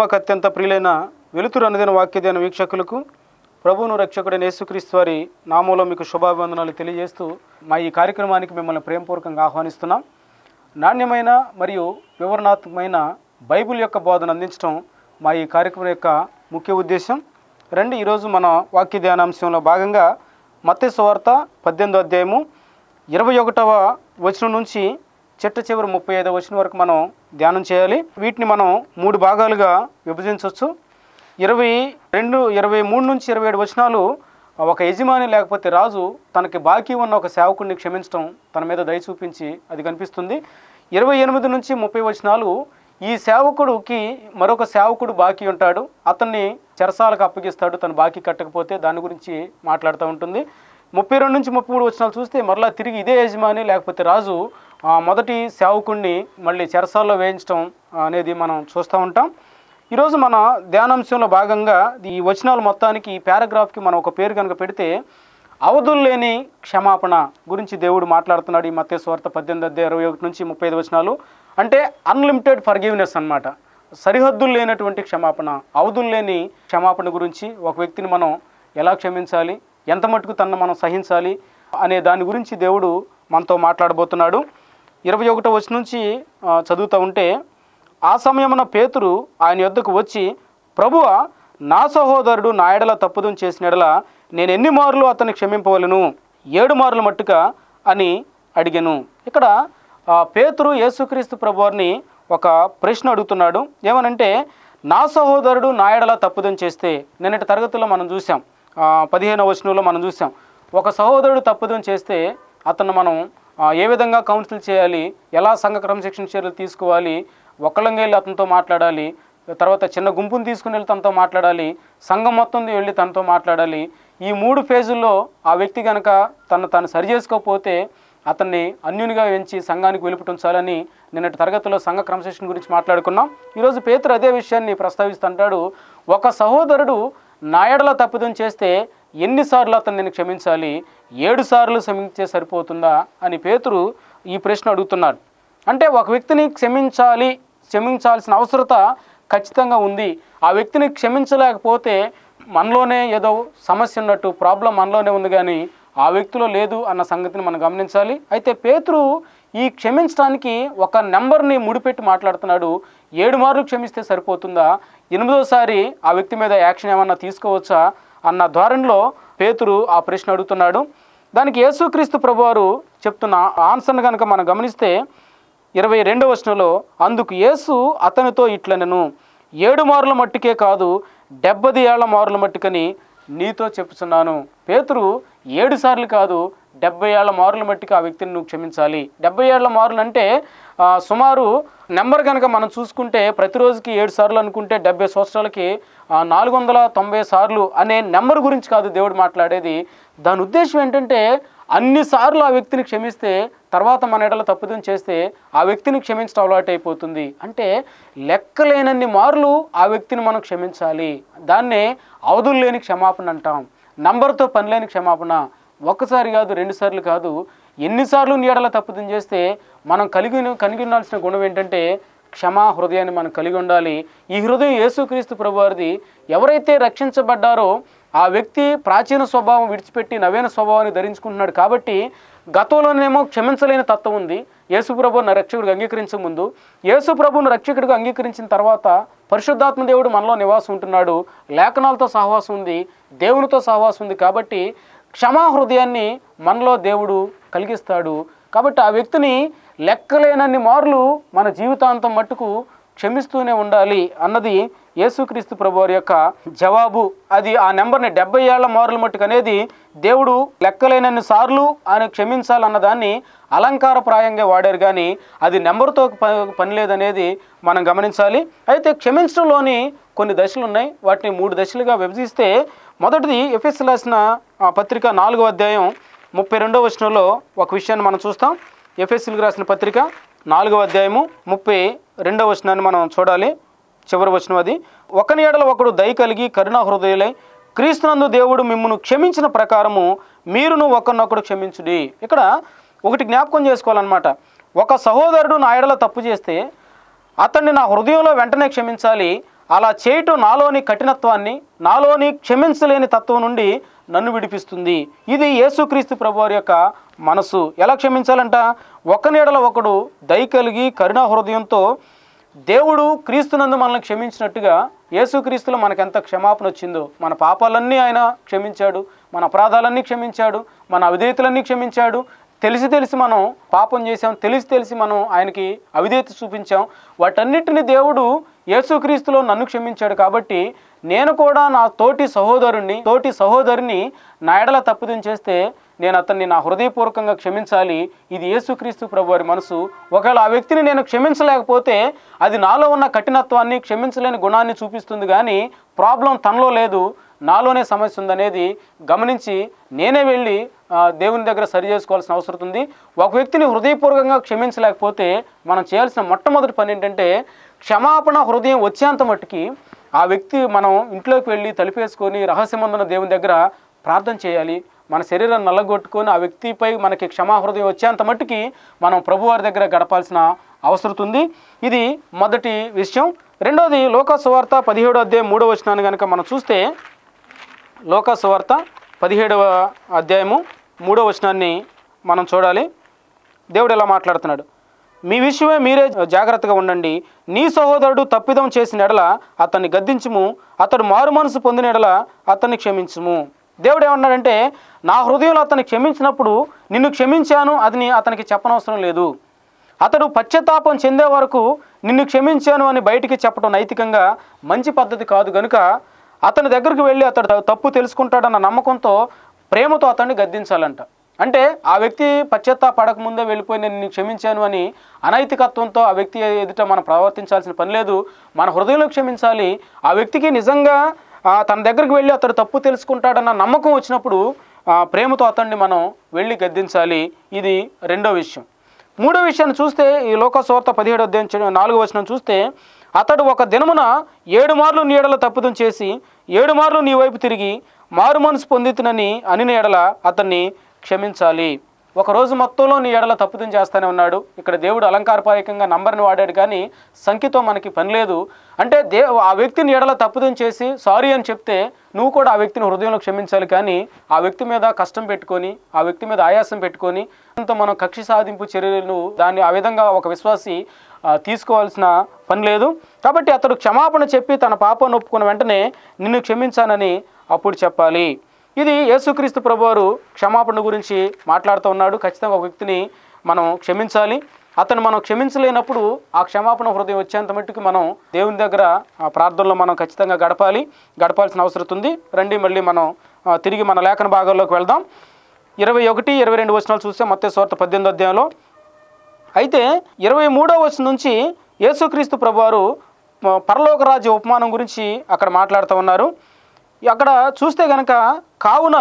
ప్రేమకు అత్యంత ప్రియులైన వెలుతురు అనుదిన వాక్యదైన వీక్షకులకు ప్రభువును రక్షకుడైన యేసుక్రీస్తు వారి నామంలో మీకు శుభాభివందనాలు తెలియజేస్తూ మా ఈ కార్యక్రమానికి మిమ్మల్ని ప్రేమపూర్వకంగా ఆహ్వానిస్తున్నాం నాణ్యమైన మరియు వివరణాత్మకమైన బైబిల్ యొక్క బోధన అందించడం మా ఈ కార్యక్రమం యొక్క ముఖ్య ఉద్దేశం రండి ఈరోజు మన వాక్య ధ్యానాంశంలో భాగంగా మత్తే సువార్త పద్దెనిమిదో అధ్యాయము ఇరవై ఒకటవ వచనం నుంచి చిట్ట చివరి ముప్పై ఐదవ వచనం వరకు మనం ధ్యానం చేయాలి వీటిని మనం మూడు భాగాలుగా విభజించవచ్చు ఇరవై రెండు ఇరవై మూడు నుంచి ఇరవై ఏడు వచనాలు ఒక యజమాని లేకపోతే రాజు తనకి బాకీ ఉన్న ఒక సేవకుడిని క్షమించడం తన మీద దయ చూపించి అది కనిపిస్తుంది ఇరవై ఎనిమిది నుంచి ముప్పై వచనాలు ఈ సేవకుడికి మరొక సేవకుడు బాకీ ఉంటాడు అతన్ని చెరసాలకు అప్పగిస్తాడు తను బాకీ కట్టకపోతే దాని గురించి మాట్లాడుతూ ఉంటుంది ముప్పై రెండు నుంచి ముప్పై మూడు వచనాలు చూస్తే మరలా తిరిగి ఇదే యజమాని లేకపోతే రాజు ఆ, మొదటి సేవకుడిని మళ్ళీ చెరసాల్లో వేయించడం అనేది మనం చూస్తూ ఉంటాం ఈరోజు మన ధ్యానాంశంలో భాగంగా ఈ వచనాలు మొత్తానికి ఈ పారాగ్రాఫ్కి మనం ఒక పేరు కనుక పెడితే అవధులు లేని క్షమాపణ గురించి దేవుడు మాట్లాడుతున్నాడు ఈ మత్తే స్వార్థ పద్దెనిమిది అధ్యాయ ఇరవై ఒకటి నుంచి ముప్పై ఐదు వచనాలు అంటే అన్లిమిటెడ్ ఫర్గివ్నెస్ అన్నమాట సరిహద్దులు లేనటువంటి క్షమాపణ అవధులు లేని క్షమాపణ గురించి ఒక వ్యక్తిని మనం ఎలా క్షమించాలి ఎంత మటుకు తనను మనం సహించాలి అనే దాని గురించి దేవుడు మనతో మాట్లాడబోతున్నాడు ఇరవై ఒకటో వచ్చి నుంచి ఆ, చదువుతూ ఉంటే ఆ సమయమున పేతురు ఆయన యొద్దకు వచ్చి ప్రభువ నా సహోదరుడు నా ఎడల తప్పుదం చేసిన ఎడల నేను ఎన్ని మార్లు అతన్ని క్షమింపవలను ఏడు మార్లు మట్టుగా అని అడిగాను ఇక్కడ ఆ, పేతురు యేసుక్రీస్తు ప్రభువారిని ఒక ప్రశ్న అడుగుతున్నాడు ఏమనంటే నా సహోదరుడు నా ఎడల తప్పుదం చేస్తే నిన్నటి తరగతిలో మనం చూసాం ఆ, పదిహేనవ వచనంలో మనం చూసాం ఒక సహోదరుడు తప్పుదం చేస్తే అతను మనం ఆ, ఏ విధంగా కౌన్సిల్ చేయాలి ఎలా సంఘ క్రమశిక్షణ చర్యలు తీసుకోవాలి ఒక్కళ్ళంగా వెళ్ళి అతనితో మాట్లాడాలి తర్వాత చిన్న గుంపుని తీసుకుని వెళ్ళి తనతో మాట్లాడాలి సంఘం మొత్తం వెళ్ళి తనతో మాట్లాడాలి ఈ మూడు ఫేజుల్లో ఆ వ్యక్తి కనుక తను తను సరి చేసుకోకపోతే అతన్ని అన్యునిగా ఎంచి సంఘానికి వెలుపుటుంచాలని నిన్నటి తరగతిలో సంఘ క్రమశిక్షణ గురించి మాట్లాడుకున్నాం ఈరోజు పేతురు అదే విషయాన్ని ప్రస్తావిస్తుంటాడు ఒక సహోదరుడు నా ఎడల తప్పిదం చేస్తే ఎన్నిసార్లు అతను నేను క్షమించాలి ఏడు సార్లు క్షమించే సరిపోతుందా అని పేతురు ఈ ప్రశ్న అడుగుతున్నాడు అంటే ఒక వ్యక్తిని క్షమించాలి క్షమించాల్సిన అవసరత ఖచ్చితంగా ఉంది ఆ వ్యక్తిని క్షమించలేకపోతే మనలోనే ఏదో సమస్య ఉన్నట్టు ప్రాబ్లం మనలోనే ఉంది కానీ ఆ వ్యక్తిలో లేదు అన్న సంగతిని మనం గమనించాలి అయితే పేతురు ఈ క్షమించడానికి ఒక నెంబర్ని ముడిపెట్టి మాట్లాడుతున్నాడు ఏడు మార్లు క్షమిస్తే సరిపోతుందా ఎనిమిదోసారి ఆ వ్యక్తి మీద యాక్షన్ ఏమన్నా తీసుకోవచ్చా అన్న ధోరణిలో పేతురు ఆ ప్రశ్న అడుగుతున్నాడు దానికి యేసుక్రీస్తు ప్రభువారు చెప్తున్న ఆన్సర్ని కనుక మనం గమనిస్తే ఇరవై రెండవ వచనంలో అందుకు యేసు అతనితో ఇట్లనెను ఏడు మారుల మట్టుకే కాదు డెబ్బది ఏళ్ల మారుల మట్టుకని నీతో చెప్పుచున్నాను పేతురు ఏడు సార్లు కాదు డెబ్బై ఏళ్ల మారుల మట్టికి ఆ వ్యక్తిని నువ్వు క్షమించాలి డెబ్బై ఏళ్ల మారులు అంటే ఆ, సుమారు నెంబర్ కనుక మనం చూసుకుంటే ప్రతిరోజుకి ఏడు సార్లు అనుకుంటే డెబ్బై సంవత్సరాలకి ఆ, నాలుగు వందల తొంభై సార్లు అనే నెంబర్ గురించి కాదు దేవుడు మాట్లాడేది దాని ఉద్దేశం ఏంటంటే అన్నిసార్లు ఆ వ్యక్తిని క్షమిస్తే తర్వాత మన ఎడల తప్పుదం చేస్తే ఆ వ్యక్తిని క్షమించడం అలవాటు అయిపోతుంది అంటే లెక్కలేనన్ని మార్లు ఆ వ్యక్తిని మనం క్షమించాలి దాన్నే అవధులు లేని క్షమాపణ అంటాం నంబర్తో పని లేని క్షమాపణ ఒక్కసారి కాదు రెండుసార్లు కాదు ఎన్నిసార్లు నీ ఎడల తప్పుదం చేస్తే మనం కలిగి కలిగి ఉండాల్సిన గుణం ఏంటంటే క్షమా హృదయాన్ని మనం కలిగి ఉండాలి ఈ హృదయం యేసుక్రీస్తు ప్రభువారిది ఎవరైతే రక్షించబడ్డారో ఆ వ్యక్తి ప్రాచీన స్వభావం విడిచిపెట్టి నవీన స్వభావాన్ని ధరించుకుంటున్నాడు కాబట్టి గతంలోనేమో క్షమించలేని తత్వం ఉంది యేసు ప్రభువును రక్షకుడిగా అంగీకరించే ముందు యేసు ప్రభువును రక్షకుడిగా అంగీకరించిన తర్వాత పరిశుద్ధాత్మ దేవుడు మనలో నివాసం ఉంటున్నాడు లేఖనాలతో సహవాసం ఉంది దేవునితో సహవాసం ఉంది కాబట్టి క్షమా హృదయాన్ని మనలో దేవుడు కలిగిస్తాడు కాబట్టి ఆ వ్యక్తిని లెక్కలేనన్ని మార్లు మన జీవితాంతం మట్టుకు క్షమిస్తూనే ఉండాలి అన్నది యేసుక్రీస్తు ప్రభువారి యొక్క జవాబు అది ఆ నెంబర్ని డెబ్బై ఏళ్ల మారుల మట్టుకు అనేది దేవుడు లెక్కలేనన్ని సార్లు ఆయన క్షమించాలన్న దాన్ని అలంకారప్రాయంగా వాడారు కానీ అది నెంబర్తో ప- పని లేదనేది మనం గమనించాలి అయితే క్షమించడంలోని కొన్ని దశలు ఉన్నాయి వాటిని మూడు దశలుగా విభజిస్తే మొదటిది ఎఫ్ఎస్ రాసిన ఆ, పత్రిక నాలుగో అధ్యాయం ముప్పై రెండో వచనంలో ఒక విషయాన్ని మనం చూస్తాం ఎఫ్ఎస్సీలకు రాసిన పత్రిక నాలుగవ అధ్యాయము ముప్పై రెండవ వచనాన్ని మనం చూడాలి చివరి వచనం అది ఒకని ఏడల ఒకడు దయ కలిగి కరుణా హృదయులై క్రీస్తునందు దేవుడు మిమ్మల్ని క్షమించిన ప్రకారము మీరును ఒకరినొకడు క్షమించుడి ఇక్కడ ఒకటి జ్ఞాపకం చేసుకోవాలన్నమాట ఒక సహోదరుడు నా ఎడల తప్పు చేస్తే అతన్ని నా హృదయంలో వెంటనే క్షమించాలి అలా చేయటం నాలోని కఠినత్వాన్ని నాలోని క్షమించలేని తత్వం నుండి నన్ను విడిపిస్తుంది ఇది యేసుక్రీస్తు ప్రభువారి యొక్క మనసు ఎలా క్షమించాలంట ఒక నీడల ఒకడు దయ కలిగి కరుణా హృదయంతో దేవుడు క్రీస్తునందు మనల్ని క్షమించినట్టుగా యేసుక్రీస్తులో మనకెంత క్షమాపణ వచ్చిందో మన పాపాలన్నీ ఆయన క్షమించాడు మన అపరాధాలన్నీ క్షమించాడు మన అవిధేయతలన్నీ క్షమించాడు తెలిసి తెలిసి మనం పాపం చేసాం తెలిసి తెలిసి మనం ఆయనకి అవిధేయత చూపించాం వాటన్నిటిని దేవుడు యేసుక్రీస్తులో నన్ను క్షమించాడు కాబట్టి నేను కూడా నా తోటి సహోదరుణ్ణి తోటి సహోదరిని నా ఎడల తప్పుదం చేస్తే నేను అతన్ని నా హృదయపూర్వకంగా క్షమించాలి ఇది యేసుక్రీస్తు ప్రభు వారి మనసు ఒకవేళ ఆ వ్యక్తిని నేను క్షమించలేకపోతే అది నాలో ఉన్న కఠినత్వాన్ని క్షమించలేని గుణాన్ని చూపిస్తుంది కానీ ప్రాబ్లం తనలో లేదు నాలోనే సమస్య ఉందనేది గమనించి నేనే వెళ్ళి ఆ, దేవుని దగ్గర సరి చేసుకోవాల్సిన అవసరం ఉంది ఒక వ్యక్తిని హృదయపూర్వకంగా క్షమించలేకపోతే మనం చేయాల్సిన మొట్టమొదటి పని ఏంటంటే క్షమాపణ హృదయం వచ్చేంత మట్టుకి ఆ వ్యక్తి మనం ఇంట్లోకి వెళ్ళి తలుపేసుకొని రహస్యమందున దేవుని దగ్గర ప్రార్థన చేయాలి మన శరీరాన్ని నల్లగొట్టుకొని ఆ వ్యక్తిపై మనకి క్షమా హృదయం వచ్చేంత మట్టుకి మనం ప్రభువారి దగ్గర గడపాల్సిన అవసరం ఉంది ఇది మొదటి విషయం రెండోది లోకసువార్త పదిహేడో అధ్యాయం మూడో వచనాన్ని కనుక మనం చూస్తే లోకసువార్త పదిహేడవ అధ్యాయము మూడో వచనాన్ని మనం చూడాలి దేవుడు ఎలా మాట్లాడుతున్నాడు మీ విషయమే మీరే జాగ్రత్తగా ఉండండి నీ సహోదరుడు తప్పిదం చేసిన ఎడల అతన్ని గద్దించుము అతడు మారు మనసు పొందిన ఎడల అతన్ని క్షమించుము దేవుడు ఏమన్నాడంటే నా హృదయంలో అతన్ని క్షమించినప్పుడు నిన్ను క్షమించాను అది నీ- అతనికి చెప్పనవసరం లేదు అతడు పశ్చాత్తాపం చెందే వరకు నిన్ను క్షమించాను అని బయటికి చెప్పడం నైతికంగా మంచి పద్ధతి కాదు గనుక అతని దగ్గరికి వెళ్ళి అతడు త- తప్పు తెలుసుకుంటాడన్న నమ్మకంతో ప్రేమతో అతన్ని గద్దించాలంట అంటే ఆ వ్యక్తి పశ్చాత్తాపడక ముందే వెళ్ళిపోయి నేను నిన్ను క్షమించాను అని అనైతికత్వంతో ఆ వ్యక్తి ఎదుట మనం ప్రవర్తించాల్సిన పని లేదు మన హృదయంలో క్షమించాలి ఆ వ్యక్తికి నిజంగా ఆ, తన దగ్గరికి వెళ్ళి అతడు తప్పు తెలుసుకుంటాడన్న నమ్మకం వచ్చినప్పుడు ఆ, ప్రేమతో అతన్ని మనం వెళ్ళి గద్దించాలి ఇది రెండో విషయం మూడో విషయాన్ని చూస్తే ఈ లోకసోర్త పదిహేడు అధ్యాయం చిన్న- నాలుగో వచనం చూస్తే అతడు ఒక దినమున ఏడు మార్లు నీ ఎడల తప్పుదం చేసి ఏడు మార్లు నీ వైపు తిరిగి మారు మనసు పొందితునని అని ఎడల అతన్ని క్షమించాలి ఒక రోజు మొత్తంలో నీ ఎడల తప్పుదం చేస్తానే ఉన్నాడు ఇక్కడ దేవుడు అలంకారపాయకంగా నంబర్ని వాడాడు కానీ సంఖ్యతో మనకి పని లేదు అంటే దే ఆ వ్యక్తిని ఎడల తప్పుదం చేసి సారీ అని చెప్తే నువ్వు కూడా ఆ వ్యక్తిని హృదయంలో క్షమించాలి కానీ ఆ వ్యక్తి మీద కష్టం పెట్టుకొని ఆ వ్యక్తి మీద ఆయాసం పెట్టుకొని అంత మనం కక్షి సాధింపు చర్యలను దాన్ని ఆ విధంగా ఒక విశ్వాసి ఆ, తీసుకోవాల్సిన పని లేదు కాబట్టి అతడు క్షమాపణ చెప్పి తన పాపాన్ని ఒప్పుకున్న వెంటనే నిన్ను క్షమించానని అప్పుడు చెప్పాలి ఇది యేసుక్రీస్తు ప్రభువారు క్షమాపణ గురించి మాట్లాడుతూ ఉన్నాడు ఖచ్చితంగా ఒక వ్యక్తిని మనం క్షమించాలి అతను మనం క్షమించలేనప్పుడు ఆ క్షమాపణ హృదయం వచ్చేంత మట్టుకు మనం దేవుని దగ్గర ఆ ప్రార్థనలో మనం ఖచ్చితంగా గడపాలి గడపాల్సిన అవసరం ఉంది రండి మళ్ళీ మనం ఆ, తిరిగి మన లేఖన భాగాల్లోకి వెళ్దాం ఇరవై ఒకటి ఇరవై రెండు వచనాలు చూస్తే మొత్తం సోర్త పద్దెనిమిది అధ్యాయంలో అయితే ఇరవై మూడో వచనం నుంచి యేసుక్రీస్తు ప్రభువారు మ- పరలోక రాజ్య ఉపమానం గురించి అక్కడ మాట్లాడుతూ ఉన్నారు అక్కడ చూస్తే గనక కావున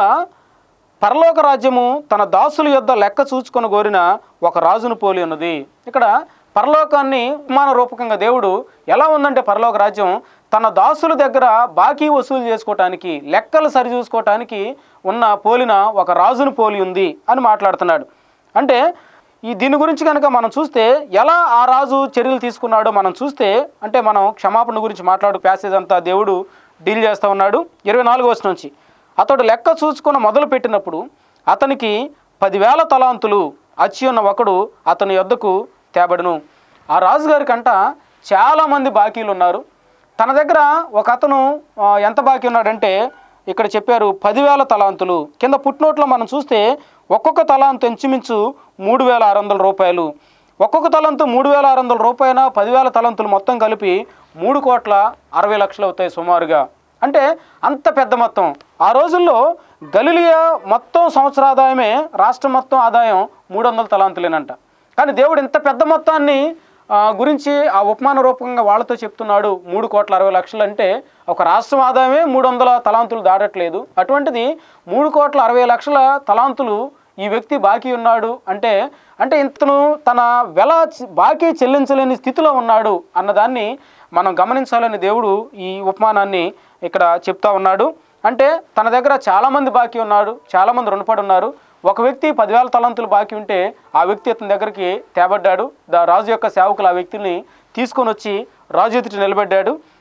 పరలోక రాజ్యము తన దాసుల యొద్ద లెక్క చూచుకొని కోరిన ఒక రాజును పోలి ఉన్నది ఇక్కడ పరలోకాన్ని ఉపమాన రూపకంగా దేవుడు ఎలా ఉందంటే పరలోక రాజ్యం తన దాసుల దగ్గర బాకీ వసూలు చేసుకోవటానికి లెక్కలు సరిచూసుకోవటానికి ఉన్న పోలిన ఒక రాజును పోలి ఉంది అని మాట్లాడుతున్నాడు అంటే ఈ దీని గురించి కనుక మనం చూస్తే ఎలా ఆ రాజు చర్యలు తీసుకున్నాడో మనం చూస్తే అంటే మనం క్షమాపణ గురించి మాట్లాడు ప్యాసేజ్ అంతా దేవుడు డీల్ చేస్తూ ఉన్నాడు ఇరవై నాలుగు వచ్చిన నుంచి అతడు లెక్క చూసుకున్న మొదలు పెట్టినప్పుడు అతనికి పదివేల తలాంతులు అచ్చి ఉన్న ఒకడు అతని యొద్దకు తేబడును ఆ రాజుగారి కంట చాలామంది బాకీలు ఉన్నారు తన దగ్గర ఒక అతను ఆ, ఎంత బాకీ ఉన్నాడంటే ఇక్కడ చెప్పారు పదివేల తలాంతులు కింద పుట్నోట్లో మనం చూస్తే ఒక్కొక్క తలాంతు ఇంచుమించు మూడు వేల ఆరు వందల రూపాయలు ఒక్కొక్క తలంతు మూడు వేల ఆరు వందల రూపాయల పదివేల తలంతులు మొత్తం కలిపి మూడు కోట్ల అరవై లక్షలు అవుతాయి సుమారుగా అంటే అంత పెద్ద మొత్తం ఆ రోజుల్లో గలిలియా మొత్తం సంవత్సర ఆదాయమే రాష్ట్రం మొత్తం ఆదాయం మూడు వందల తలాంతులేనంట కానీ దేవుడు ఇంత పెద్ద మొత్తాన్ని ఆ, గురించి ఆ ఉపమాన రూపంగా వాళ్ళతో చెప్తున్నాడు మూడు కోట్ల అరవై లక్షలు అంటే ఒక రాష్ట్రం ఆదాయమే మూడు వందల తలాంతులు దాటట్లేదు అటువంటిది మూడు కోట్ల అరవై లక్షల తలాంతులు ఈ వ్యక్తి బాకీ ఉన్నాడు అంటే అంటే ఇంతను తన వెల చె- బాకీ చెల్లించలేని స్థితిలో ఉన్నాడు అన్నదాన్ని మనం గమనించాలని దేవుడు ఈ ఉపమానాన్ని ఇక్కడ చెప్తా ఉన్నాడు అంటే తన దగ్గర చాలామంది బాకీ ఉన్నాడు చాలామంది రుణపడి ఉన్నారు ఒక వ్యక్తి పదివేల తలంతులు బాకీ ఉంటే ఆ వ్యక్తి అతని దగ్గరికి తేబడ్డాడు దా రాజు యొక్క సేవకులు ఆ వ్యక్తిని తీసుకొని వచ్చి రాజు ఎదుటి నిలబెట్టాడు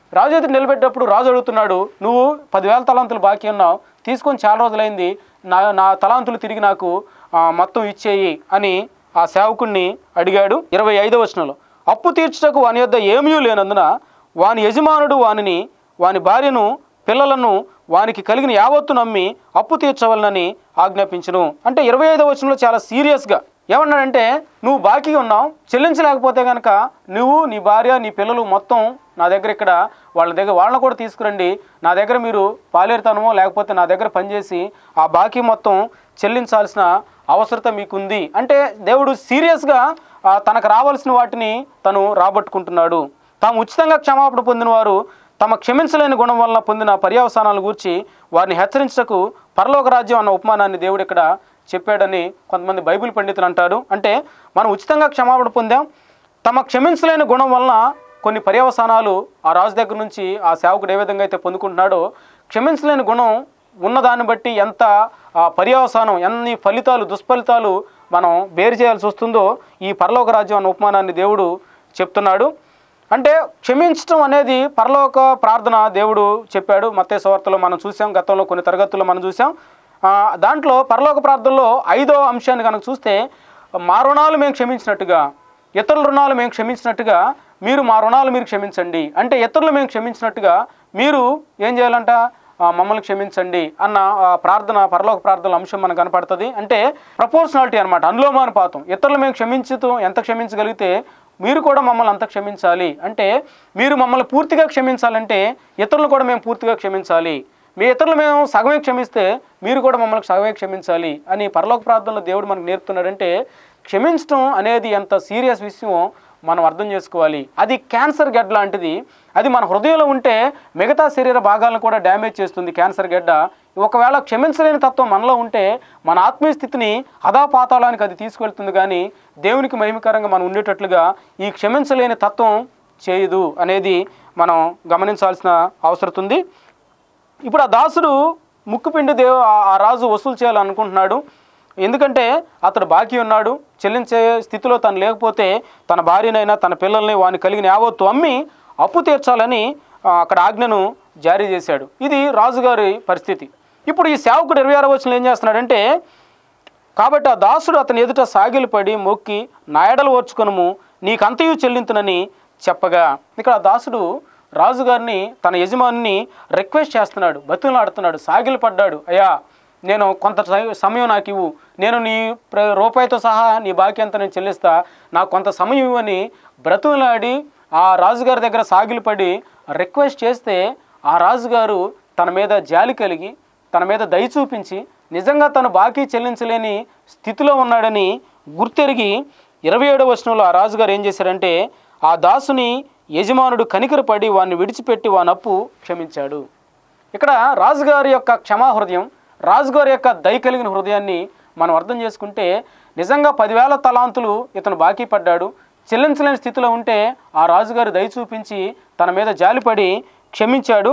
రాజు ఎదురు నిలబెట్టేటప్పుడు రాజు అడుగుతున్నాడు నువ్వు పదివేల తలాంతులు బాకీ ఉన్నావు తీసుకొని చాలా రోజులైంది నా నా తలాంతులు తిరిగి నాకు ఆ, మొత్తం ఇచ్చేయి అని ఆ సేవకుణ్ణి అడిగాడు ఇరవై ఐదవ వచనంలో అప్పు తీర్చుటకు వాని యొద్ద ఏమీ లేనందున వాని యజమానుడు వానిని వాని భార్యను పిల్లలను వానికి కలిగిన యావత్తు నమ్మి అప్పు తీర్చవలనని ఆజ్ఞాపించును అంటే ఇరవై ఐదవ వచనంలో చాలా సీరియస్గా ఏమన్నాడంటే నువ్వు బాకీ ఉన్నావు చెల్లించలేకపోతే కనుక నువ్వు నీ భార్య నీ పిల్లలు మొత్తం నా దగ్గర ఇక్కడ వాళ్ళ దగ్గర వాళ్ళని కూడా తీసుకురండి నా దగ్గర మీరు పాలేరుతనమో లేకపోతే నా దగ్గర పనిచేసి ఆ బాకీ మొత్తం చెల్లించాల్సిన అవసరత మీకుంది అంటే దేవుడు సీరియస్గా ఆ, తనకు రావాల్సిన వాటిని తను రాబట్టుకుంటున్నాడు తాము ఉచితంగా క్షమాపణ పొందిన వారు తమ క్షమించలేని గుణం వలన పొందిన పర్యవసానాల గురించి వారిని హెచ్చరించటకు పరలోక రాజ్యం అన్న ఉపమానాన్ని దేవుడు ఇక్కడ చెప్పాడని కొంతమంది బైబిల్ పండితులు అంటారు అంటే మనం ఉచితంగా క్షమాపణ పొందాం తమ క్షమించలేని గుణం వలన కొన్ని పర్యవసానాలు ఆ రాజు దగ్గర నుంచి ఆ సేవకుడు ఏ విధంగా అయితే పొందుకుంటున్నాడో క్షమించలేని గుణం ఉన్నదాన్ని బట్టి ఎంత ఆ, పర్యవసానం ఎన్ని ఫలితాలు దుష్ఫలితాలు మనం బేరు చేయాల్సి వస్తుందో ఈ పరలోక రాజ్యం అన్న ఉపమానాన్ని దేవుడు చెప్తున్నాడు అంటే క్షమించడం అనేది పరలోక ప్రార్థన దేవుడు చెప్పాడు మత్తే వార్తలో మనం చూసాం గతంలో కొన్ని తరగతుల్లో మనం చూసాం ఆ, దాంట్లో పరలోక ప్రార్థనలో ఐదో అంశాన్ని కనుక చూస్తే మా రుణాలు మేము క్షమించినట్టుగా ఇతరుల రుణాలు మేము క్షమించినట్టుగా మీరు మా రుణాలు మీరు క్షమించండి అంటే ఇతరులు మేము క్షమించినట్టుగా మీరు ఏం చేయాలంట ఆ, మమ్మల్ని క్షమించండి అన్న ఆ, ప్రార్థన పరలోక ప్రార్థనల అంశం మనకు కనపడుతుంది అంటే ప్రపోర్షనాలిటీ అనమాట అనులోమానుపాతం ఇతరులు మేము క్షమించుతూ ఎంత క్షమించగలిగితే మీరు కూడా మమ్మల్ని అంత క్షమించాలి అంటే మీరు మమ్మల్ని పూర్తిగా క్షమించాలంటే ఇతరులు కూడా మేము పూర్తిగా క్షమించాలి మీ ఇతరులు మేము సగమే క్షమిస్తే మీరు కూడా మమ్మల్ని సగమే క్షమించాలి అని పరలోక ప్రార్థనలో దేవుడు మనకు నేర్పుతున్నాడంటే క్షమించడం అనేది ఎంత సీరియస్ విషయం మనం అర్థం చేసుకోవాలి అది క్యాన్సర్ గడ్డ లాంటిది అది మన హృదయంలో ఉంటే మిగతా శరీర భాగాలను కూడా డ్యామేజ్ చేస్తుంది క్యాన్సర్ గడ్డ ఒకవేళ క్షమించలేని తత్వం మనలో ఉంటే మన ఆత్మీయ స్థితిని అధాపాతాళానికి అది తీసుకెళ్తుంది కానీ దేవునికి మహిమకరంగా మనం ఉండేటట్లుగా ఈ క్షమించలేని తత్వం చేయదు అనేది మనం గమనించాల్సిన అవసరం ఉంది ఇప్పుడు ఆ దాసుడు ముక్కుపిండి దేవు ఆ- ఆ రాజు వసూలు చేయాలనుకుంటున్నాడు ఎందుకంటే అతడు బాకీ ఉన్నాడు చెల్లించే స్థితిలో తను లేకపోతే తన భార్యనైనా తన పిల్లల్ని వాని కలిగిన యావత్తు అమ్మి అప్పు తీర్చాలని ఆ, అక్కడ ఆజ్ఞను జారీ చేశాడు ఇది రాజుగారి పరిస్థితి ఇప్పుడు ఈ సేవకుడు ఇరవై ఆరో వచనంలో ఏం చేస్తున్నాడంటే కాబట్టి ఆ దాసుడు అతని ఎదుట సాగిలపడి మొక్కి నాయడలు ఓర్చుకొనుము నీకంతయు చెల్లింతునని చెప్పగా ఇక్కడ ఆ దాసుడు రాజుగారిని తన యజమానిని రిక్వెస్ట్ చేస్తున్నాడు బతులాడుతున్నాడు సాగిలు పడ్డాడు అయ్యా నేను కొంత సమ- సమయం నాకు ఇవ్వు నేను నీ ప్ర- రూపాయితో సహా నీ బాకీ అంతా నేను చెల్లిస్తా నాకు కొంత సమయం ఇవ్వని బ్రతులాడి ఆ రాజుగారి దగ్గర సాగిలపడి రిక్వెస్ట్ చేస్తే ఆ రాజుగారు తన మీద జాలి కలిగి తన మీద దయ చూపించి నిజంగా తను బాకీ చెల్లించలేని స్థితిలో ఉన్నాడని గుర్తెరిగి ఇరవై ఏడవ వచనంలో ఆ రాజుగారు ఏం చేశారంటే ఆ దాసుని యజమానుడు కనికరపడి వాడిని విడిచిపెట్టి వాని అప్పు క్షమించాడు ఇక్కడ రాజుగారి యొక్క క్షమా హృదయం రాజుగారి యొక్క దయ కలిగిన హృదయాన్ని మనం అర్థం చేసుకుంటే నిజంగా పదివేల తలాంతులు ఇతను బాకీ పడ్డాడు చెల్లించలేని స్థితిలో ఉంటే ఆ రాజుగారు దయ చూపించి తన మీద జాలిపడి క్షమించాడు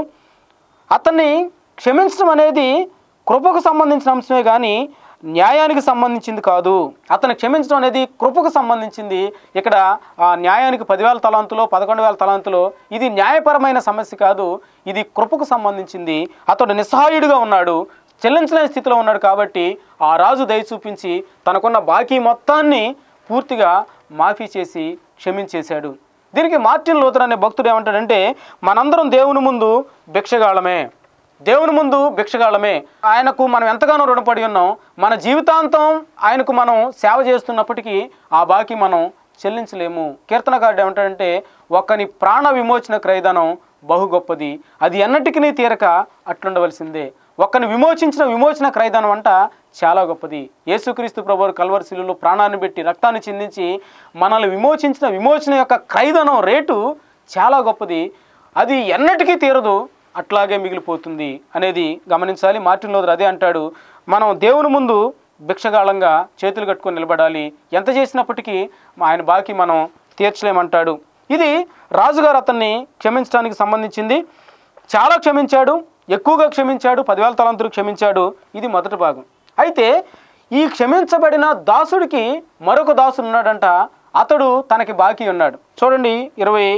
అతన్ని క్షమించడం అనేది కృపకు సంబంధించిన అంశమే కానీ న్యాయానికి సంబంధించింది కాదు అతను క్షమించడం అనేది కృపకు సంబంధించింది ఇక్కడ ఆ న్యాయానికి పదివేల తలాంతులో పదకొండు వేల తలాంతులో ఇది న్యాయపరమైన సమస్య కాదు ఇది కృపకు సంబంధించింది అతడు నిస్సహాయుడిగా ఉన్నాడు చెల్లించలేని స్థితిలో ఉన్నాడు కాబట్టి ఆ రాజు దయ చూపించి తనకున్న బాకీ మొత్తాన్ని పూర్తిగా మాఫీ చేసి క్షమించేశాడు దీనికి మార్టిన్ లూథర్ అనే భక్తుడు ఏమంటాడంటే మనందరం దేవుని ముందు భిక్షగాళమే దేవుని ముందు భిక్షగాళమే ఆయనకు మనం ఎంతగానో రుణపడి ఉన్నాం మన జీవితాంతం ఆయనకు మనం సేవ చేస్తున్నప్పటికీ ఆ బాకీ మనం చెల్లించలేము కీర్తనకారుడు ఏమంటాడంటే ఒక్కని ప్రాణ విమోచన క్రయధనం బహు గొప్పది అది ఎన్నటికీ తీరక అట్లుండవలసిందే ఒక్కని విమోచించిన విమోచన క్రయధనం అంట చాలా గొప్పది యేసుక్రీస్తు ప్రభువారు కల్వరి శిలువలో ప్రాణాన్ని పెట్టి రక్తాన్ని చిందించి మనల్ని విమోచించిన విమోచన యొక్క క్రయధనం రేటు చాలా గొప్పది అది ఎన్నటికీ తీరదు అట్లాగే మిగిలిపోతుంది అనేది గమనించాలి మార్టిన్ లోదర్ అదే అంటాడు మనం దేవుని ముందు భిక్షగాళంగా చేతులు కట్టుకొని నిలబడాలి ఎంత చేసినప్పటికీ ఆయన బాకీ మనం తీర్చలేమంటాడు ఇది రాజుగారు అతన్ని క్షమించడానికి సంబంధించింది చాలా క్షమించాడు ఎక్కువగా క్షమించాడు పదివేల తలంతులు క్షమించాడు ఇది మొదటి భాగం అయితే ఈ క్షమించబడిన దాసుడికి మరొక దాసుడు ఉన్నాడంట అతడు తనకి బాకీ ఉన్నాడు చూడండి ఇరవై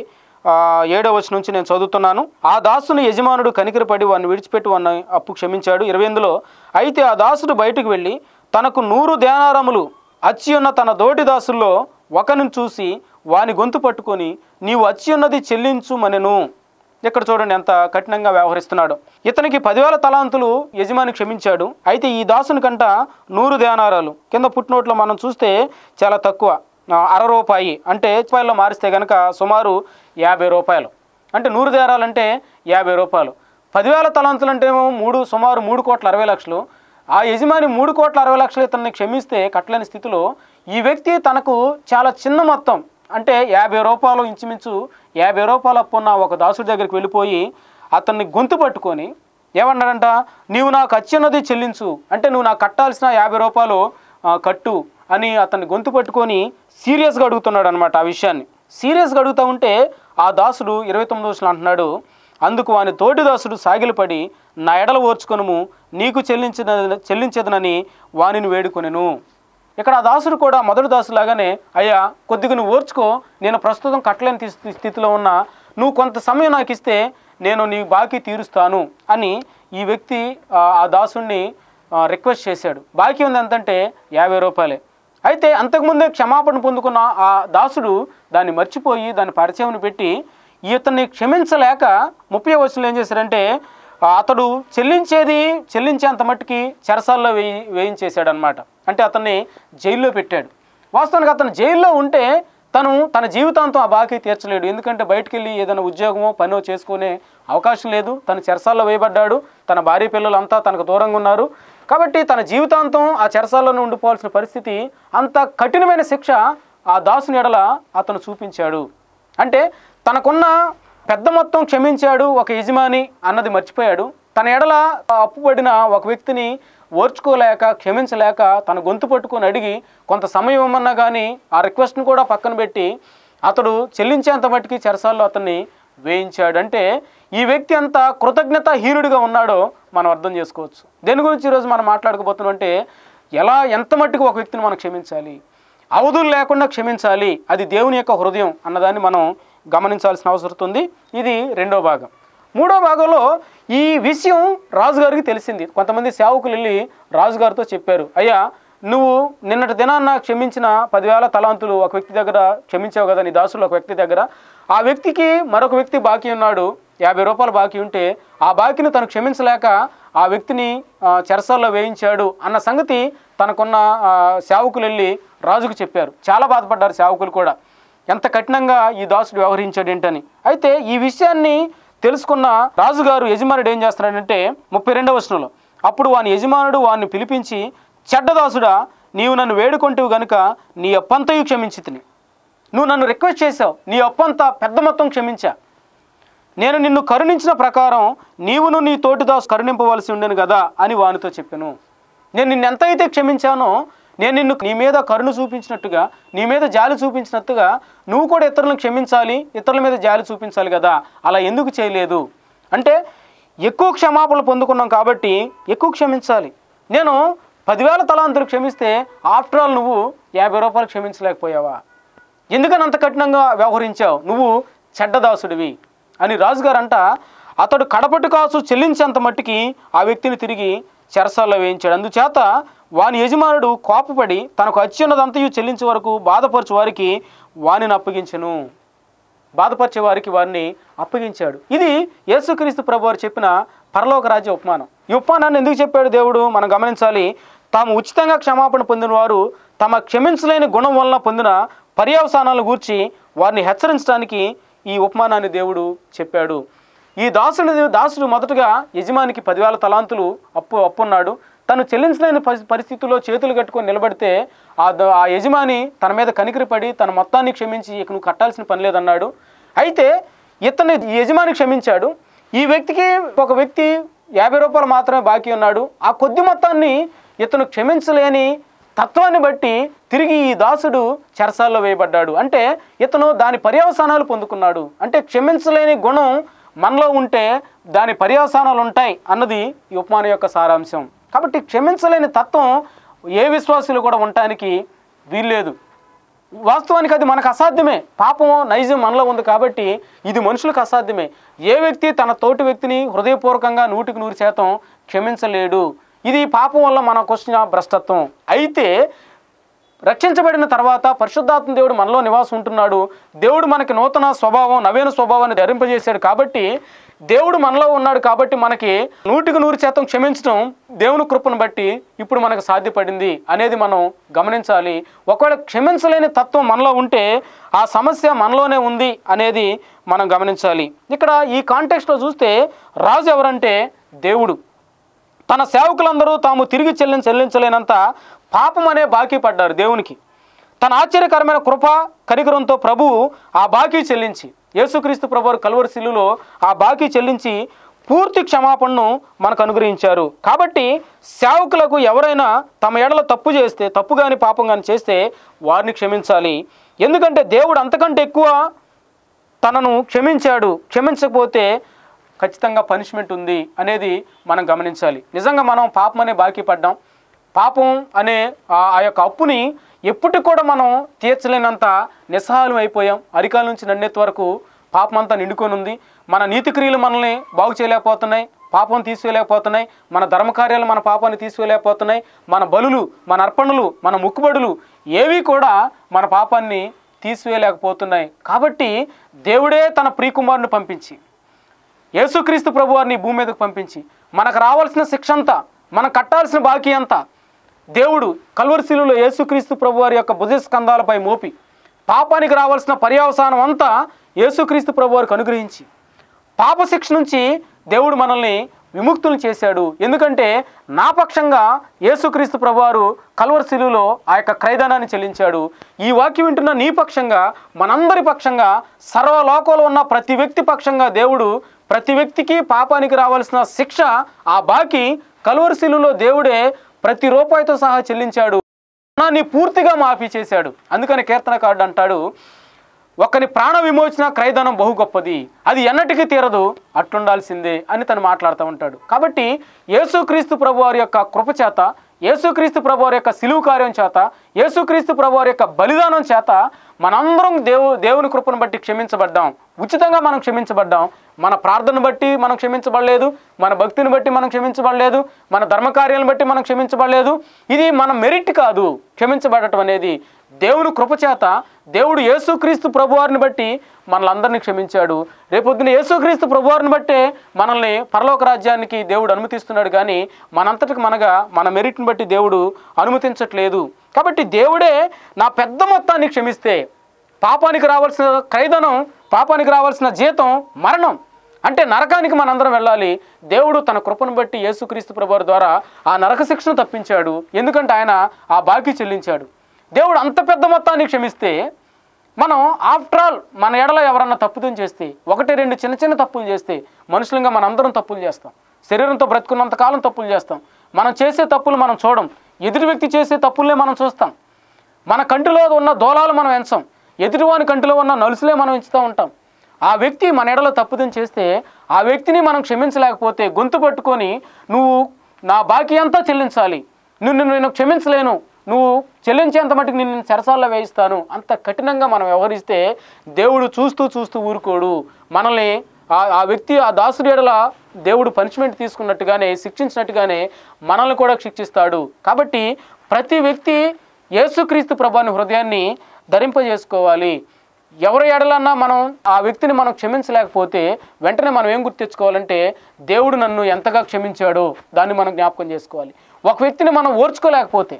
ఆ, ఏడవ వచనం నుంచి నేను చదువుతున్నాను ఆ దాసుని యజమానుడు కనికరపడి వాడిని విడిచిపెట్టి వాడిని అప్పు క్షమించాడు ఇరవై ఎనిమిదిలో అయితే ఆ దాసుడు బయటకు వెళ్ళి తనకు నూరు ధ్యానారములు అచ్చి ఉన్న తన దోటి దాసుల్లో ఒకరిని చూసి వాని గొంతు పట్టుకొని నీవు అచ్చి ఉన్నది చెల్లించు మనెను ఇక్కడ చూడండి ఎంత కఠినంగా వ్యవహరిస్తున్నాడు ఇతనికి పదివేల తలాంతులు యజమాని క్షమించాడు అయితే ఈ దాసుని కంట నూరు ధ్యానారాలు కింద పుట్టినోట్లో మనం చూస్తే చాలా తక్కువ ఆ, అర రూపాయి అంటే రూపాయల్లో మారిస్తే కనుక సుమారు యాభై రూపాయలు అంటే నూరు ధ్యానాలు అంటే యాభై రూపాయలు పదివేల తలాంతులు అంటే ఏమో మూడు సుమారు మూడు కోట్ల అరవై లక్షలు ఆ యజమాని మూడు కోట్ల అరవై లక్షలు ఇతన్ని క్షమిస్తే కట్టలేని స్థితిలో ఈ వ్యక్తి తనకు చాలా చిన్న మొత్తం అంటే యాభై రూపాయలు ఇంచుమించు యాభై రూపాయలు అప్పున్న ఒక దాసుడి దగ్గరికి వెళ్ళిపోయి అతన్ని గొంతు పట్టుకొని ఏమన్నాడంట నీవు నాకు అచ్చున్నది చెల్లించు అంటే నువ్వు నాకు కట్టాల్సిన యాభై రూపాయలు ఆ, కట్టు అని అతన్ని గొంతు పట్టుకొని సీరియస్గా అడుగుతున్నాడు అనమాట ఆ విషయాన్ని సీరియస్గా అడుగుతూ ఉంటే ఆ దాసుడు ఇరవై తొమ్మిది రోజులు అంటున్నాడు అందుకు వాని తోటి దాసుడు సాగిలపడి నా ఎడల ఓర్చుకొనుము నీకు చెల్లించిన చెల్లించదనని వానిని వేడుకొనెను ఇక్కడ ఆ దాసుడు కూడా మొదటి దాసులాగానే అయ్యా కొద్దిగా నువ్వు ఓర్చుకో నేను ప్రస్తుతం కట్టలేని స్థి- స్థితిలో ఉన్నా నువ్వు కొంత సమయం నాకు ఇస్తే నేను నీ బాకీ తీరుస్తాను అని ఈ వ్యక్తి ఆ, ఆ దాసుడిని ఆ, రిక్వెస్ట్ చేశాడు బాకీ ఉంది ఎంతంటే యాభై రూపాయలే అయితే అంతకుముందే క్షమాపణ పొందుకున్న ఆ దాసుడు దాన్ని మర్చిపోయి దాన్ని పరిచయం పెట్టి ఇతన్ని క్షమించలేక ముప్పై వచనంలో ఏం చేశారంటే ఆ, అతడు చెల్లించేది చెల్లించేంత మట్టుకి చెరసాల్లో వేయి వేయించేశాడు అనమాట అంటే అతన్ని జైల్లో పెట్టాడు వాస్తవానికి అతను జైల్లో ఉంటే తను తన జీవితాంతం ఆ బాకీ తీర్చలేడు ఎందుకంటే బయటికి వెళ్ళి ఏదైనా ఉద్యోగమో పనో చేసుకునే అవకాశం లేదు తను చెరసాల్లో వేయబడ్డాడు తన భార్య పిల్లలంతా తనకు దూరంగా ఉన్నారు కాబట్టి తన జీవితాంతం ఆ చెరసాల్లోనే ఉండిపోవాల్సిన పరిస్థితి అంత కఠినమైన శిక్ష ఆ దాసుని ఎడల అతను చూపించాడు అంటే తనకున్న పెద్ద మొత్తం క్షమించాడు ఒక యజమాని అన్నది మర్చిపోయాడు తన ఎడల అప్పుపడిన ఒక వ్యక్తిని ఓర్చుకోలేక క్షమించలేక తన గొంతు పట్టుకొని అడిగి కొంత సమయం ఇవ్వమన్నా కానీ ఆ రిక్వెస్ట్ని కూడా పక్కన పెట్టి అతడు చెల్లించేంత మట్టుకి చెరసాల్లో అతన్ని వేయించాడు అంటే ఈ వ్యక్తి అంత కృతజ్ఞత హీనుడిగా ఉన్నాడో మనం అర్థం చేసుకోవచ్చు దేని గురించి ఈరోజు మనం మాట్లాడుకోబోతున్నాం అంటే ఎలా ఎంత మట్టుకు ఒక వ్యక్తిని మనం క్షమించాలి అవధులు లేకుండా క్షమించాలి అది దేవుని యొక్క హృదయం అన్నదాన్ని మనం గమనించాల్సిన అవసరం ఉంది ఇది రెండో భాగం మూడో భాగంలో ఈ విషయం రాజుగారికి తెలిసింది కొంతమంది సేవకులు వెళ్ళి రాజుగారితో చెప్పారు అయ్యా నువ్వు నిన్నటి దినాన్న క్షమించిన పదివేల తలాంతులు ఒక వ్యక్తి దగ్గర క్షమించావు కదా నీ దాసులు ఒక వ్యక్తి దగ్గర ఆ వ్యక్తికి మరొక వ్యక్తి బాకీ ఉన్నాడు యాభై రూపాయలు బాకీ ఉంటే ఆ బాకీని తను క్షమించలేక ఆ వ్యక్తిని ఆ, చెరసాల్లో వేయించాడు అన్న సంగతి తనకున్న ఆ, సేవకులు వెళ్ళి రాజుకు చెప్పారు చాలా బాధపడ్డారు సేవకులు కూడా ఎంత కఠినంగా ఈ దాసుడు వ్యవహరించాడు ఏంటని అయితే ఈ విషయాన్ని తెలుసుకున్న రాజుగారు యజమానుడు ఏం చేస్తున్నాడంటే ముప్పై రెండవ వచనంలో అప్పుడు వాని యజమానుడు వాడిని పిలిపించి చెడ్డదాసుడా నీవు నన్ను వేడుకొంటివి గనుక నీ అప్పంతయు క్షమించి నువ్వు నన్ను రిక్వెస్ట్ చేసావు నీ అప్పంతా పెద్ద మొత్తం క్షమించా నేను నిన్ను కరుణించిన ప్రకారం నీవును నీ తోటిదాసు కరుణింపవలసి ఉండను కదా అని వానితో చెప్పాను నేను నిన్ను ఎంతైతే క్షమించానో నేను నిన్ను నీ మీద కరుణ చూపించినట్టుగా నీ మీద జాలి చూపించినట్టుగా నువ్వు కూడా ఇతరులను క్షమించాలి ఇతరుల మీద జాలి చూపించాలి కదా అలా ఎందుకు చేయలేదు అంటే ఎక్కువ క్షమాపణ పొందుకున్నాం కాబట్టి ఎక్కువ క్షమించాలి నేను పదివేల తలాంతులు క్షమిస్తే ఆఫ్టర్ ఆల్ నువ్వు యాభై రూపాయలు క్షమించలేకపోయావా ఎందుకని అంత కఠినంగా వ్యవహరించావు నువ్వు చెడ్డదాసుడివి అని రాజుగారు అంట అతడు కడపటి కాసు చెల్లించేంత మట్టికి ఆ వ్యక్తిని తిరిగి చెరసాల్లో వేయించాడు అందుచేత వాని యజమానుడు కోపపడి తనకు అత్యున్నదంతయు చెల్లించే వరకు బాధపరచు వారికి వానిని అప్పగించెను బాధపరిచే వారికి వారిని అప్పగించాడు ఇది యేసుక్రీస్తు ప్రభు వారు చెప్పిన పరలోక రాజ్య ఉపమానం ఈ ఉపమానాన్ని ఎందుకు చెప్పాడు దేవుడు మనం గమనించాలి తాము ఉచితంగా క్షమాపణ పొందిన వారు తమ క్షమించలేని గుణం వలన పొందిన పర్యవసానాలను గూర్చి వారిని హెచ్చరించడానికి ఈ ఉపమానాన్ని దేవుడు చెప్పాడు ఈ దాసుని దాసుడు మొదటగా యజమానికి పదివేల తలాంతులు అప్పు అప్పున్నాడు తను చెల్లించలేని పరి- పరిస్థితుల్లో చేతులు కట్టుకొని నిలబడితే ఆ ద- ఆ యజమాని తన మీద కనికరపడి తన మొత్తాన్ని క్షమించి ఇక నువ్వు కట్టాల్సిన పని లేదన్నాడు అయితే ఇతన్ని ఈ యజమాని క్షమించాడు ఈ వ్యక్తికి ఒక వ్యక్తి యాభై రూపాయలు మాత్రమే బాకీ ఉన్నాడు ఆ కొద్ది మొత్తాన్ని ఇతను క్షమించలేని తత్వాన్ని బట్టి తిరిగి ఈ దాసుడు చెరసాల్లో వేయబడ్డాడు అంటే ఇతను దాని పర్యవసానాలు పొందుకున్నాడు అంటే క్షమించలేని గుణం మనలో ఉంటే దాని పర్యవసానాలు ఉంటాయి అన్నది ఈ ఉపమానం యొక్క సారాంశం కాబట్టి క్షమించలేని తత్వం ఏ విశ్వాసులు కూడా ఉండటానికి వీల్లేదు వాస్తవానికి అది మనకు అసాధ్యమే పాపం నైజం మనలో ఉంది కాబట్టి ఇది మనుషులకు అసాధ్యమే ఏ వ్యక్తి తన తోటి వ్యక్తిని హృదయపూర్వకంగా నూటికి నూరు శాతం క్షమించలేడు ఇది పాపం వల్ల మనకు వచ్చిన భ్రష్టత్వం అయితే రక్షించబడిన తర్వాత పరిశుద్ధాత్మ దేవుడు మనలో నివాసం ఉంటున్నాడు దేవుడు మనకి నూతన స్వభావం నవీన స్వభావాన్ని ధరింపజేశాడు కాబట్టి దేవుడు మనలో ఉన్నాడు కాబట్టి మనకి నూటికి నూరు శాతం క్షమించడం దేవుని కృపను బట్టి ఇప్పుడు మనకు సాధ్యపడింది అనేది మనం గమనించాలి ఒకవేళ క్షమించలేని తత్వం మనలో ఉంటే ఆ సమస్య మనలోనే ఉంది అనేది మనం గమనించాలి ఇక్కడ ఈ కాంటెక్స్ట్లో చూస్తే రాజు ఎవరంటే దేవుడు తన సేవకులందరూ తాము తిరిగి చెల్లించి చెల్లించలేనంత పాపం అనే బాకీ పడ్డారు దేవునికి తన ఆశ్చర్యకరమైన కృప కనికరంతో ప్రభువు ఆ బాకీ చెల్లించి యేసుక్రీస్తు ప్రభు కలువరి శిలులో ఆ బాకీ చెల్లించి పూర్తి క్షమాపణను మనకు అనుగ్రహించారు కాబట్టి సేవకులకు ఎవరైనా తమ ఎడల తప్పు చేస్తే తప్పు కానీ పాపం కానీ చేస్తే వారిని క్షమించాలి ఎందుకంటే దేవుడు అంతకంటే ఎక్కువ తనను క్షమించాడు క్షమించకపోతే ఖచ్చితంగా పనిష్మెంట్ ఉంది అనేది మనం గమనించాలి నిజంగా మనం పాపం అనే బాకీ పడ్డాం పాపం అనే ఆ ఆ యొక్క అప్పుని ఎప్పటికి కూడా మనం తీర్చలేనంత నిస్సహాయం అయిపోయాం అరికాల నుంచి నన్నెత్తి వరకు పాపం అంతా నిండుకొని ఉంది మన నీతి క్రియలు మనల్ని బాగు చేయలేకపోతున్నాయి పాపం తీసివేయలేకపోతున్నాయి మన ధర్మకార్యాలు మన పాపాన్ని తీసివేయలేకపోతున్నాయి మన బలులు మన అర్పణలు మన ముక్కుబడులు ఏవి కూడా మన పాపాన్ని తీసివేయలేకపోతున్నాయి కాబట్టి దేవుడే తన ప్రియకుమారుని పంపించి యేసుక్రీస్తు ప్రభు వారిని ఈ భూమి మీదకు పంపించి మనకు రావాల్సిన శిక్ష అంతా మనం కట్టాల్సిన బాకీ అంతా దేవుడు కల్వరిశిలులో యేసుక్రీస్తు ప్రభు వారి యొక్క భుజస్కంధాలపై మోపి పాపానికి రావాల్సిన పర్యవసానం అంతా యేసుక్రీస్తు ప్రభు వారికి అనుగ్రహించి పాప శిక్ష నుంచి దేవుడు మనల్ని విముక్తులు చేశాడు ఎందుకంటే నా పక్షంగా యేసుక్రీస్తు ప్రభువారు కల్వరిశిలులో ఆ యొక్క క్రైదానాన్ని చెల్లించాడు ఈ వాక్యం వింటున్న నీ పక్షంగా మనందరి పక్షంగా సర్వలోకంలో ఉన్న ప్రతి వ్యక్తి పక్షంగా దేవుడు ప్రతి వ్యక్తికి పాపానికి రావాల్సిన శిక్ష ఆ బాకీ కల్వరిశిలులో దేవుడే ప్రతి రూపాయితో సహా చెల్లించాడు నీ పూర్తిగా మాఫీ చేశాడు అందుకని కీర్తనకారుడు అంటాడు ఒకని ప్రాణ విమోచన క్రైదనం బహు గొప్పది అది ఎన్నటికీ తీరదు అట్లుండాల్సిందే అని తను మాట్లాడుతూ ఉంటాడు కాబట్టి యేసుక్రీస్తు ప్రభు వారి యొక్క కృప చేత యేసుక్రీస్తు ప్రభు వారి యొక్క సిలువు కార్యం చేత యేసుక్రీస్తు ప్రభు వారి యొక్క బలిదానం చేత మనందరం దేవు దేవుని కృపను బట్టి క్షమించబడ్డాం ఉచితంగా మనం క్షమించబడ్డాం మన ప్రార్థన బట్టి మనం క్షమించబడలేదు మన భక్తిని బట్టి మనం క్షమించబడలేదు మన ధర్మకార్యాలను బట్టి మనం క్షమించబడలేదు ఇది మన మెరిట్ కాదు క్షమించబడటం అనేది దేవుని కృపచేత దేవుడు యేసుక్రీస్తు ప్రభువారిని బట్టి మనలందరినీ క్షమించాడు రేపొద్దున యేసుక్రీస్తు ప్రభువారిని బట్టే మనల్ని పరలోక రాజ్యానికి దేవుడు అనుమతిస్తున్నాడు కానీ మనంతటికి మనగా మన మెరిట్ని బట్టి దేవుడు అనుమతించట్లేదు కాబట్టి దేవుడే నా పెద్ద మొత్తాన్ని క్షమిస్తే పాపానికి రావాల్సిన ఖైదనం పాపానికి రావాల్సిన జీతం మరణం అంటే నరకానికి మనందరం వెళ్ళాలి దేవుడు తన కృపను బట్టి యేసుక్రీస్తు ప్రభువారి ద్వారా ఆ నరక శిక్షను తప్పించాడు ఎందుకంటే ఆయన ఆ బాకీ చెల్లించాడు దేవుడు అంత పెద్ద మొత్తాన్ని క్షమిస్తే మనం ఆఫ్టర్ ఆల్ మన ఎడల ఎవరన్నా తప్పుదం చేస్తే ఒకటి రెండు చిన్న చిన్న తప్పులు చేస్తే మనుషులంగా మనందరం తప్పులు చేస్తాం శరీరంతో బ్రతుకున్నంత కాలం తప్పులు చేస్తాం మనం చేసే తప్పులు మనం చూడం ఎదుటి వ్యక్తి చేసే తప్పులే మనం చూస్తాం మన కంటిలో ఉన్న దోలాలు మనం ఎంచాం ఎదుటివాని కంటిలో ఉన్న నలుసులే మనం ఎంచుతూ ఉంటాం ఆ వ్యక్తి మన ఎడలో తప్పుదం చేస్తే ఆ వ్యక్తిని మనం క్షమించలేకపోతే గొంతు పట్టుకొని నువ్వు నా బాకీ అంతా చెల్లించాలి నిన్ను నేను క్షమించలేను నువ్వు చెల్లించేంత మటుకు నేను నిన్ను చెరసాల్లో వేయిస్తాను అంత కఠినంగా మనం వ్యవహరిస్తే దేవుడు చూస్తూ చూస్తూ ఊరుకోడు మనల్ని ఆ ఆ వ్యక్తి ఆ దాసుడి ఎడల దేవుడు పనిష్మెంట్ తీసుకున్నట్టుగానే శిక్షించినట్టుగానే మనల్ని కూడా శిక్షిస్తాడు కాబట్టి ప్రతి వ్యక్తి యేసుక్రీస్తు ప్రభాని హృదయాన్ని ధరింపజేసుకోవాలి ఎవరి ఎడలన్నా మనం ఆ వ్యక్తిని మనం క్షమించలేకపోతే వెంటనే మనం ఏం గుర్తించుకోవాలంటే దేవుడు నన్ను ఎంతగా క్షమించాడో దాన్ని మనం జ్ఞాపకం చేసుకోవాలి ఒక వ్యక్తిని మనం ఓర్చుకోలేకపోతే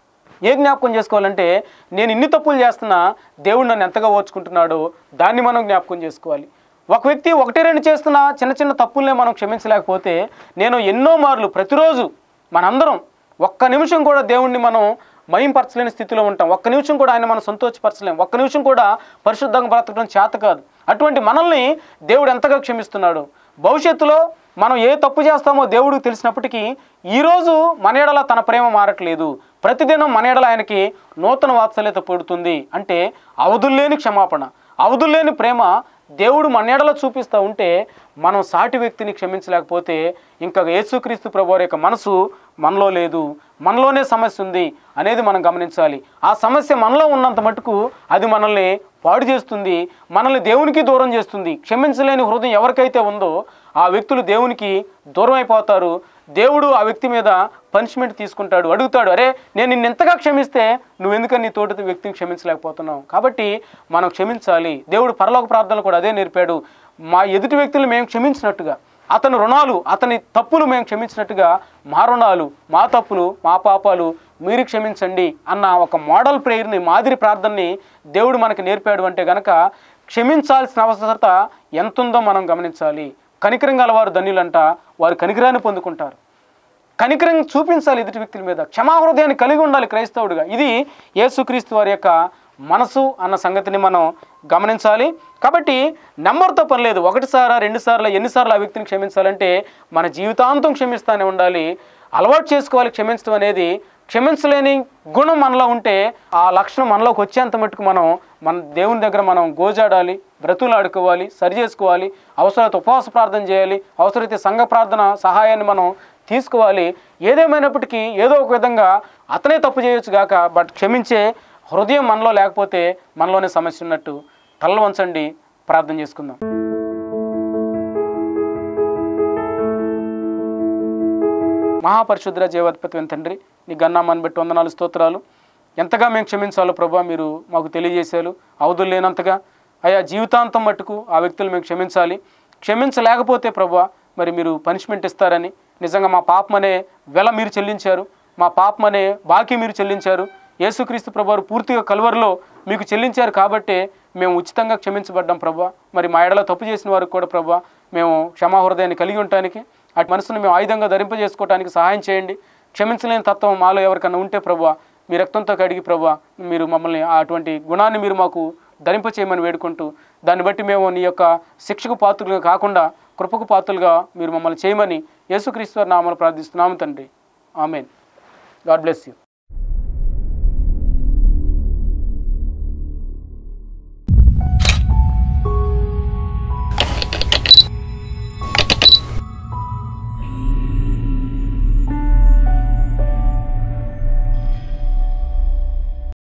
ఏ జ్ఞాపకం చేసుకోవాలంటే నేను ఇన్ని తప్పులు చేస్తున్నా దేవుడు నన్ను ఎంతగా ఓర్చుకుంటున్నాడో దాన్ని మనం జ్ఞాపకం చేసుకోవాలి ఒక వ్యక్తి ఒకటి రెండు చేస్తున్న చిన్న చిన్న తప్పుల్నే మనం క్షమించలేకపోతే నేను ఎన్నో మార్లు ప్రతిరోజు మనందరం ఒక్క నిమిషం కూడా దేవుణ్ణి మనం మయంపరచలేని స్థితిలో ఉంటాం ఒక్క నిమిషం కూడా ఆయన మనం సంతోషపరచలేం ఒక్క నిమిషం కూడా పరిశుద్ధంగా బ్రతకడం చేత కాదు అటువంటి మనల్ని దేవుడు ఎంతగా క్షమిస్తున్నాడు భవిష్యత్తులో మనం ఏ తప్పు చేస్తామో దేవుడికి తెలిసినప్పటికీ ఈరోజు మన ఎడల తన ప్రేమ మారట్లేదు ప్రతిదినం మన ఎడల ఆయనకి నూతన వాత్సల్యత పడుతుంది అంటే అవధుల్లేని క్షమాపణ అవధుల్లేని ప్రేమ దేవుడు మన ఎడలో చూపిస్తూ ఉంటే మనం సాటి వ్యక్తిని క్షమించలేకపోతే ఇంకా యేసుక్రీస్తు ప్రభు వారి యొక్క మనసు మనలో లేదు మనలోనే సమస్య ఉంది అనేది మనం గమనించాలి ఆ సమస్య మనలో ఉన్నంత మటుకు అది మనల్ని పాడు చేస్తుంది మనల్ని దేవునికి దూరం చేస్తుంది క్షమించలేని హృదయం ఎవరికైతే ఉందో ఆ వ్యక్తులు దేవునికి దూరం అయిపోతారు దేవుడు ఆ వ్యక్తి మీద పనిష్మెంట్ తీసుకుంటాడు అడుగుతాడు అరే నేను నిన్ను ఎంతగా క్షమిస్తే నువ్వు ఎందుకని నీ తోటి వ్యక్తిని క్షమించలేకపోతున్నావు కాబట్టి మనం క్షమించాలి దేవుడు పరలోక ప్రార్థనలు కూడా అదే నేర్పాడు మా ఎదుటి వ్యక్తులు మేము క్షమించినట్టుగా అతని రుణాలు అతని తప్పులు మేము క్షమించినట్టుగా మా రుణాలు మా తప్పులు మా పాపాలు మీరు క్షమించండి అన్న ఒక మోడల్ ప్రేయర్ని మాదిరి ప్రార్థనని దేవుడు మనకి నేర్పాడు అంటే గనక క్షమించాల్సిన అవసరత ఎంతుందో మనం గమనించాలి కనికరం గలవారు ధన్యులంట వారు కనికరాన్ని పొందుకుంటారు కనికరం చూపించాలి ఎదుటి వ్యక్తుల మీద క్షమాహృదయాన్ని కలిగి ఉండాలి క్రైస్తవుడిగా ఇది యేసుక్రీస్తు వారి యొక్క మనసు అన్న సంగతిని మనం గమనించాలి కాబట్టి నెంబర్తో పని లేదు ఒకటిసారా రెండు సార్లు ఎన్నిసార్లు ఆ వ్యక్తిని క్షమించాలంటే మన జీవితాంతం క్షమిస్తానే ఉండాలి అలవాటు చేసుకోవాలి క్షమించడం అనేది క్షమించలేని గుణం మనలో ఉంటే ఆ లక్షణం మనలోకి వచ్చేంత మట్టుకు మనం మన దేవుని దగ్గర మనం గోజాడాలి బ్రతులు ఆడుకోవాలి సరి చేసుకోవాలి అవసరమైతే ఉపవాస ప్రార్థన చేయాలి అవసరమైతే సంఘ ప్రార్థన సహాయాన్ని మనం తీసుకోవాలి ఏదేమైనప్పటికీ ఏదో ఒక విధంగా అతనే తప్పు చేయొచ్చు గాక బట్ క్షమించే హృదయం మనలో లేకపోతే మనలోనే సమస్య ఉన్నట్టు తల్ల వంచండి ప్రార్థన చేసుకుందాం మహాపరిశుద్ర జీవాధిపతి తండ్రి నీ గన్నామాన్ని బట్టి వందనాలు స్తోత్రాలు ఎంతగా మేము క్షమించాలో ప్రభా మీరు మాకు తెలియజేశారు అవధులు లేనంతగా అయా జీవితాంతం మట్టుకు ఆ వ్యక్తులు మేము క్షమించాలి క్షమించలేకపోతే ప్రభా మరి మీరు పనిష్మెంట్ ఇస్తారని నిజంగా మా పాపం అనే వెల మీరు చెల్లించారు మా పాపం అనే బాకీ మీరు చెల్లించారు యేసుక్రీస్తు ప్రభువారు పూర్తిగా కలువరిలో మీకు చెల్లించారు కాబట్టే మేము ఉచితంగా క్షమించబడ్డాం ప్రభా మరి మా ఎడలో తప్పు చేసిన వారికి కూడా ప్రభా మేము క్షమాహృదయాన్ని కలిగి ఉండటానికి అటు మనసును మేము ఆయుధంగా ధరింపజేసుకోవడానికి సహాయం చేయండి క్షమించలేని తత్వం మాలో ఎవరికన్నా ఉంటే ప్రభా మీ రక్తంతో కడిగి ప్రభా మీరు మమ్మల్ని అటువంటి గుణాన్ని మీరు మాకు ధరింపచేయమని వేడుకుంటూ దాన్ని బట్టి మేము నీ యొక్క శిక్షకు పాత్రులుగా కాకుండా కృపకు పాత్రలుగా మీరు మమ్మల్ని చేయమని యేసుక్రీశ్వర్ నామలు ప్రార్థిస్తున్నాము తండ్రి ఆమెన్ గాడ్ బ్లెస్ యూ